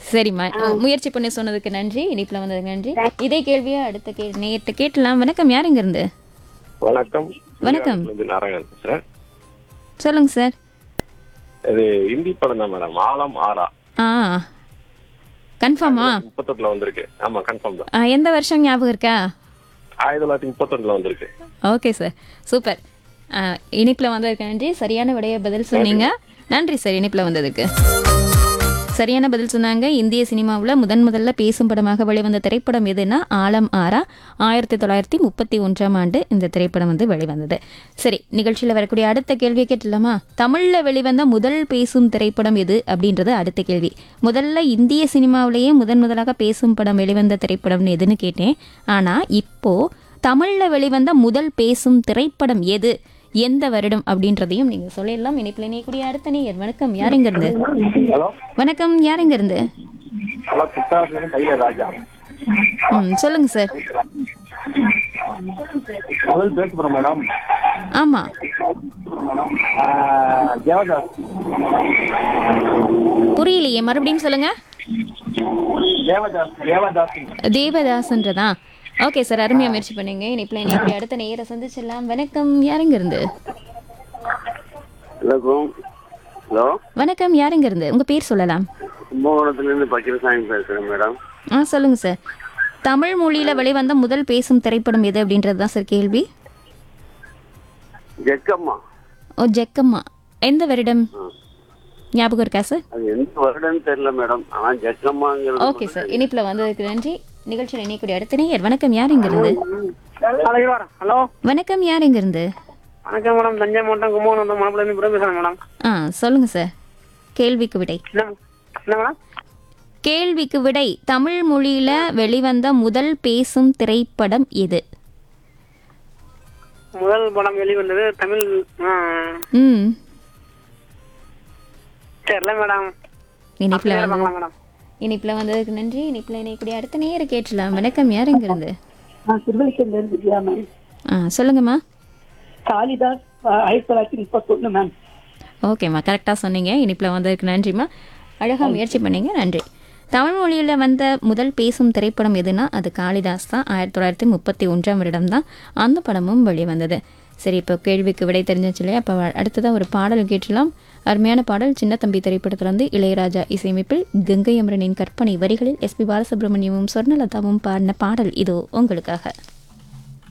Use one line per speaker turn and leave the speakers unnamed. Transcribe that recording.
சரிம்மா முயற்சி பண்ணி சொன்னதுக்கு நன்றி இனிப்புல வந்ததுக்கு நன்றி இதே கேள்வியா அடுத்த கே நேற்று கேட்டலாம் வணக்கம் யார் இங்க இருந்து
வணக்கம்
வணக்கம்.
இந்தியாவிலிருந்து நாராயணன் பேசுறேன்
சொல்லுங்க சார்
இது ஹிந்தி படம் தான் மேடம் ஆலம் ஆரா
ஆ கன்ஃபார்மா
முப்பத்தொட்டுல வந்திருக்கு ஆமா கன்ஃபார்ம் தான்
எந்த வருஷம் ஞாபகம் இருக்கா
ஆயிரத்தி தொள்ளாயிரத்தி முப்பத்தொட்டுல வந்திருக்கு
ஓகே சார் சூப்பர் இனிப்பில் வந்ததுக்கு நன்றி சரியான விடைய பதில் சொன்னீங்க நன்றி சார் இனிப்பில் வந்ததுக்கு சரியான பதில் சொன்னாங்க இந்திய சினிமாவில் முதன் முதல்ல பேசும் படமாக வெளிவந்த திரைப்படம் எதுன்னா ஆலம் ஆரா ஆயிரத்தி தொள்ளாயிரத்தி முப்பத்தி ஒன்றாம் ஆண்டு இந்த திரைப்படம் வந்து வெளிவந்தது சரி நிகழ்ச்சியில் வரக்கூடிய அடுத்த கேள்வியை கேட்டலாமா தமிழில் வெளிவந்த முதல் பேசும் திரைப்படம் எது அப்படின்றது அடுத்த கேள்வி முதல்ல இந்திய சினிமாவிலேயே முதன் முதலாக பேசும் படம் வெளிவந்த திரைப்படம்னு எதுன்னு கேட்டேன் ஆனால் இப்போ தமிழில் வெளிவந்த முதல் பேசும் திரைப்படம் எது எந்த வருடம் அப்படின்றதையும் நீங்க சொல்லிடலாம் இணைப்பில் இணையக்கூடிய அடுத்த நேயர் வணக்கம் யாருங்க இருந்து
ஹலோ
வணக்கம் யாருங்க இருந்து
ஹலோ குத்தாசிரியர் கையில ராஜா
ம் சொல்லுங்க சார்
முதல் பேச போறோம் மேடம்
ஆமா
தேவதாஸ்
புரியலையே மறுபடியும் சொல்லுங்க
தேவதாஸ் தேவதாஸ்
தேவதாசன்றதா ஓகே சார் அருமையா முயற்சி பண்ணீங்க இணைப்பில் இணையக்கூடிய அடுத்த நேயரை சந்திச்சிடலாம் வணக்கம் யாருங்க இருந்து
ஹலோ ஹலோ
வணக்கம் யாருங்க இருந்து உங்க பேர் சொல்லலாம்
கும்பகோணத்துலேருந்து பக்கீரசாமி பேசுகிறேன் மேடம்
ஆ சொல்லுங்க சார் தமிழ் மொழியில வெளிவந்த முதல் பேசும் திரைப்படம் எது அப்படின்றது தான் சார் கேள்வி
ஜெக்கம்மா
ஓ ஜெக்கம்மா எந்த வருடம் ஞாபகம் இருக்கா சார்
அது எந்த வருடம்னு தெரியல மேடம் ஆனால் ஜெக்கம்மாங்கிறது
ஓகே சார் இனிப்புல வந்ததுக்கு நன்றி நிகழ்ச்சியில் இணையக்கூடிய அடுத்த நேயர் வணக்கம் யார் இங்க இருந்து
ஹலோ
வணக்கம் யார் இங்க இருந்து
வணக்கம் மேடம் தஞ்சை மாவட்டம் கும்பகோணம் மாப்பிள்ளை புறம் பேசுறேன் மேடம்
ஆ சொல்லுங்க சார் கேள்விக்கு விடை
என்ன என்ன மேடம்
கேள்விக்கு விடை தமிழ் மொழியில வெளிவந்த முதல் பேசும் திரைப்படம் எது
முதல் படம் வெளிவந்தது தமிழ் ஆ,
ம்
தெரியல மேடம்
இனிப்புல வந்து
பார்க்கலாம் மேடம்
இனிப்புல வந்ததுக்கு நன்றி இனிப்புல இணையக்கூடிய அடுத்த நேயரை கேட்டலாம் வணக்கம் யார் இங்க இருந்து
நான் திருவள்ளிக்கேணில இருந்து விஜயா மேம்
ஆ சொல்லுங்கம்மா
காளிதாஸ் ஆஹ், ஆயிரத்தி தொள்ளாயிரத்தி முப்பத்தொன்னு மேம்
ஓகேம்மா கரெக்டாக சொன்னீங்க இனிப்பில் வந்ததுக்கு நன்றிம்மா அழகாக முயற்சி பண்ணீங்க நன்றி தமிழ் மொழியில் வந்த முதல் பேசும் திரைப்படம் எதுனா அது காளிதாஸ் தான் ஆயிரத்தி தொள்ளாயிரத்தி முப்பத்தி ஒன்றாம் வருடம் தான் அந்த படமும் வெளிவந்தது சரி இப்போ கேள்விக்கு விடை தெரிஞ்சிச்சு இல்லையா அப்போ அடுத்ததாக ஒரு பாடல் கேட்டலாம் அருமையான பாடல் சின்ன தம்பி திரைப்படத்துல இருந்து இளையராஜா இசையமைப்பில் கங்கை அமரனின் கற்பனை வரிகளில் எஸ்பி பாலசுப்ரமணியமும் சொர்ணலதாவும் பாடின பாடல் இதோ உங்களுக்காக